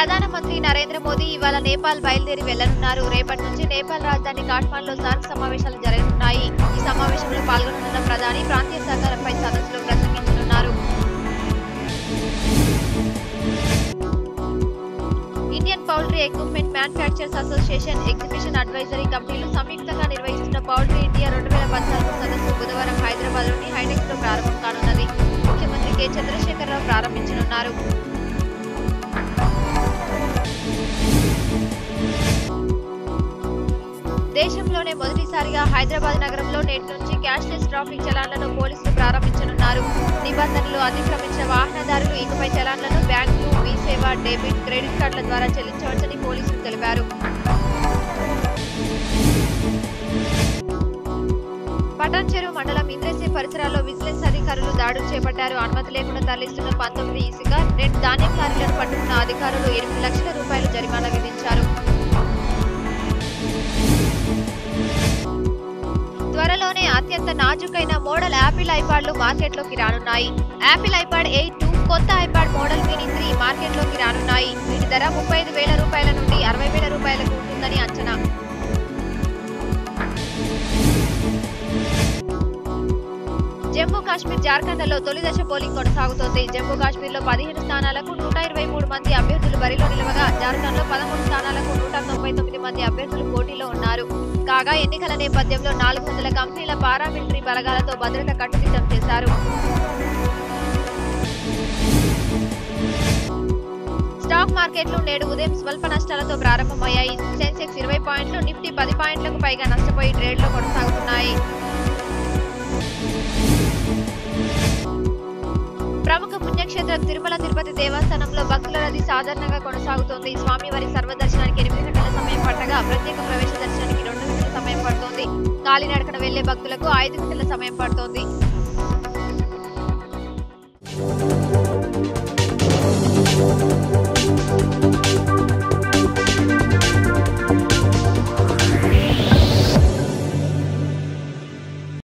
ప్రధానమంత్రి నరేంద్ర మోదీ ఇవాళ నేపాల్ బయలుదేరి వెళ్లనున్నారు రేపటి నుంచి నేపాల్ రాజధాని కాఠ్మాండ్లో సార్క్ సమావేశాలు జరగనున్నాయి ఈ సమావేశంలో పాల్గొననున్న ప్రధాని ప్రాంతీయ సహకారంపై సదస్సులో ప్రసంగించనున్నారు Indian poultry equipment manufacturers association exhibition advisory కమిటీలు సంయుక్తంగా నిర్వహిస్తున్న పౌల్ట్రీ ఇండియా రెండు వేల పద్నాలుగు సదస్సు బుధవారం హైదరాబాద్లోని హైటెక్స్ లో ప్రారంభం కానున్నది ముఖ్యమంత్రి కె చంద్రశేఖరరావు ప్రారంభించనున్నారు దేశంలోనే మొదటిసారిగా హైదరాబాద్ నగరంలో నేటి నుంచి క్యాష్లెస్ ట్రాఫిక్ చలాన్లను పోలీసులు ప్రారంభించనున్నారు నిబంధనలు అతిక్రమించిన వాహనదారులు ఇకపై చలాన్లను బ్యాంకులు మీ సేవ డెబిట్ క్రెడిట్ కార్డుల ద్వారా చెల్లించవచ్చని పోలీసులు తెలిపారు పటాన్ చెరువు మండలం ఇంద్రసే పరిసరాల్లో విజిలెన్స్ అధికారులు దాడులు చేపట్టారు అనుమతి లేకుండా తరలిస్తున్న పంతొమ్మిది ఇసుక రెండు ధాన్యం లారీలను పట్టుకున్న అధికారులు ఎనిమిది లక్షల రూపాయలు జరిమానా విధించారు త్వరలోనే అత్యంత నాజుకైన మోడల్ యాపిల్ ఐపాడ్లు మార్కెట్లోకి రానున్నాయి యాపిల్ ఐపాడ్ ఎయిట్ టూ కొత్త ఐపాడ్ మోడల్ మినీ త్రీ మార్కెట్లోకి రానున్నాయి వీటి ధర ముప్పై ఐదు వేల రూపాయల నుండి అరవై వేల రూపాయలకు ఉంటుందని అంచనా జమ్మూ కాశ్మీర్ జార్ఖండ్లలో తొలి దశ పోలింగ్ కొనసాగుతోంది జమ్మూ కాశ్మీర్లో పదిహేను స్థానాలకు నూట ఇరవై మూడు మంది అభ్యర్థులు బరిలో నిలవగా జార్ఖండ్లో పదమూడు స్థానాలకు నూట తొంభై తొమ్మిది మంది అభ్యర్థులు పోటీలో ఉన్నారు కాగా ఎన్నికల నేపథ్యంలో నాలుగు వందల కంపెనీల పారామిలిటరీ బలగాలతో భద్రత కట్టుదిట్టం చేశారు స్టాక్ మార్కెట్లు నేడు ఉదయం స్వల్ప నష్టాలతో ప్రారంభమయ్యాయి సెన్సెక్స్ ఇరవై పాయింట్లు నిఫ్టీ పది పాయింట్లకు పైగా నష్టపోయి ట్రేడ్లో కొనసాగుతున్నాయి ప్రముఖ పుణ్యక్షేత్రం తిరుమల తిరుపతి దేవస్థానంలో భక్తుల రద్దీ సాధారణంగా కొనసాగుతోంది స్వామివారి సర్వదర్శనానికి ఎనిమిది గంటల సమయం పట్టగా ప్రత్యేక ప్రవేశ దర్శనానికి రెండు గంటల సమయం పడుతోంది కాలినడకన వెళ్లే భక్తులకు ఐదు గంటల సమయం పడుతోంది Thank